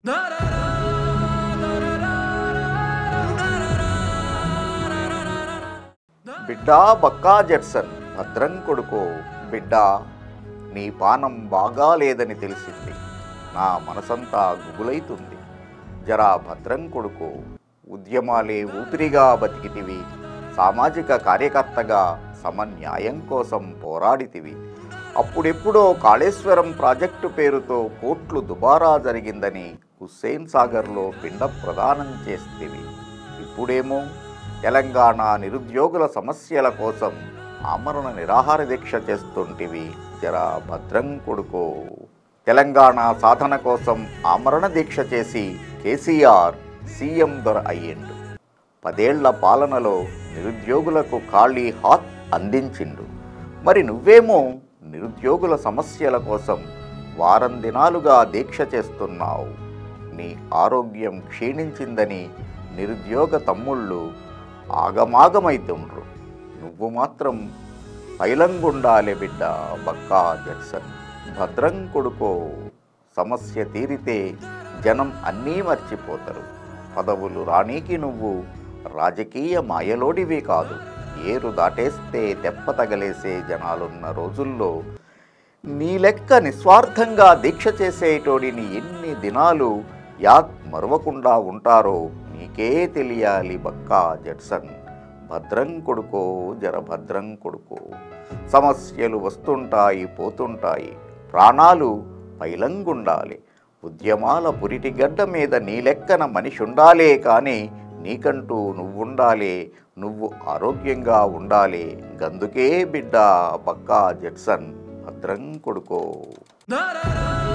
బిడ్డా బక్కా జెట్సన్ భద్రం కొడుకో బిడ్డా నీ పానం బాగా లేదని తెలిసింది నా మనసంతా గుబులైతుంది జరా భద్రం కొడుకో ఉద్యమాలే ఊపిరిగా బతికితివి సామాజిక కార్యకర్తగా సమన్యాయం కోసం పోరాడితివి అప్పుడెప్పుడో కాళేశ్వరం ప్రాజెక్టు పేరుతో కోట్లు దుబారా జరిగిందని హుస్సేన్ సాగర్లో పిండ ప్రదానం చేస్తేవి ఇప్పుడేమో తెలంగాణ నిరుద్యోగుల సమస్యల కోసం ఆమరణ నిరాహార దీక్ష చేస్తుంటివి జరా భద్రం కొడుకో తెలంగాణ సాధన కోసం ఆమరణ దీక్ష చేసి కేసీఆర్ సీఎం దొర అయ్యిండు పదేళ్ల పాలనలో నిరుద్యోగులకు ఖాళీ హాత్ అందించిండు మరి నువ్వేమో నిరుద్యోగుల సమస్యల కోసం వారం దినాలుగా దీక్ష చేస్తున్నావు నీ ఆరోగ్యం క్షీణించిందని నిరుద్యోగ తమ్ముళ్ళు ఆగమాగమైతుండ్రు నువ్వు మాత్రం పైలంగుండాలే బిడ్డ బక్కా జడ్సన్ భద్రం కొడుకో సమస్య తీరితే జనం అన్నీ మర్చిపోతారు పదవులు రానీకి నువ్వు రాజకీయ మాయలోడివి కాదు ఏరు దాటేస్తే తెప్ప తగలేసే జనాలున్న రోజుల్లో నీ లెక్క నిస్వార్థంగా దీక్ష చేసేటోడిని ఎన్ని దినాలు యాద్ మరవకుండా ఉంటారో నీకే తెలియాలి బక్కా జడ్సన్ భద్రం కొడుకో జర భద్రం కొడుకో సమస్యలు వస్తుంటాయి పోతుంటాయి ప్రాణాలు పైలంగుండాలి ఉద్యమాల పురిటి గడ్డ మీద నీ లెక్కన మనిషి ఉండాలే కానీ నీకంటూ నువ్వుండాలి నువ్వు ఆరోగ్యంగా ఉండాలి గందుకే బిడ్డ బక్కా జడ్సన్ భద్రం కొడుకో Da da da